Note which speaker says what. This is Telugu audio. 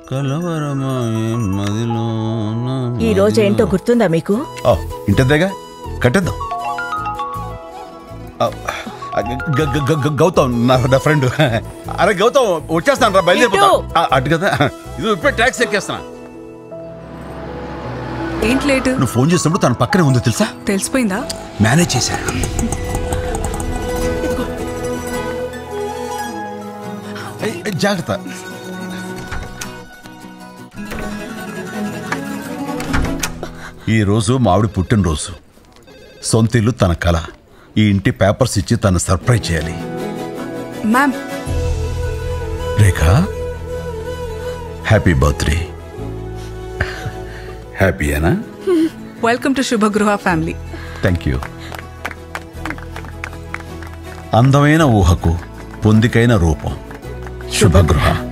Speaker 1: కలవరమాయే మదిలో
Speaker 2: ఈ రోజు ఏంటో గుర్తుందా మీకు
Speaker 1: ఇంటద్దేగా కట్టేద్దాం ఆ, గ- గ- గ- గ- గౌతమ్ నా నా ఫ్రెండ్ అరే గౌతమ్ వచ్చేస్తాను రా బయలుదేరిపోతా
Speaker 2: ఇటు.
Speaker 1: ఆ, అటు కదా ఇది ఇప్పుడే ట్యాక్సీ ఎక్కేస్తున్నా
Speaker 3: ఏంటి లేటు
Speaker 1: నువ్వు ఫోన్ చేసినప్పుడు తన పక్కనే ఉందో తెలుసా
Speaker 3: తెలిసిపోయిందా
Speaker 1: మేనేజ్ చేశాను ఏయ్, ఏయ్, జాగ్రత్త ఈ రోజు మావిడి పుట్టినరోజు సొంత ఇల్లు తన కళ ఈ ఇంటి పేపర్స్ ఇచ్చి తను సర్ప్రైజ్ చేయాలి
Speaker 3: మ్యామ్
Speaker 1: రేఖ హ్యాపీ బర్త్డే హ్యాపీయేనా
Speaker 3: welcome to Shubhagruha family
Speaker 1: thank you అందమైన ఊహకు పొందికైన రూపం శుభగృహ